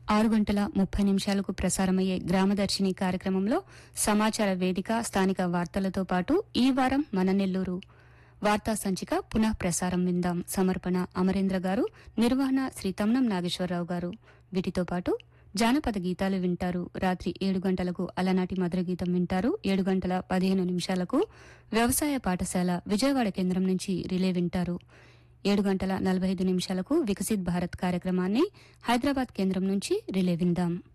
ఆరు గంటల ముప్పై నిమిషాలకు ప్రసారమయ్యే గ్రామదర్శిని కార్యక్రమంలో సమాచార వేదిక స్థానిక వార్తలతో పాటు ఈ వారం మన నెల్లూరు వార్తా సంచిక పునః ప్రసారం విందాం సమర్పణ అమరేంద్ర గారు నిర్వహణ శ్రీ తమ్నం నాగేశ్వరరావు గారు వీటితో పాటు జానపద గీతాలు వింటారు రాత్రి ఏడు గంటలకు అలనాటి మధుర గీతం వింటారు ఏడు గంటల పదిహేను నిమిషాలకు వ్యవసాయ పాఠశాల విజయవాడ కేంద్రం నుంచి రిలే వింటారు ఏడు గంటల నలభై ఐదు నిమిషాలకు వికసిత్ భారత్ కార్యక్రమాన్ని హైదరాబాద్ కేంద్రం నుంచి రిలే విందాం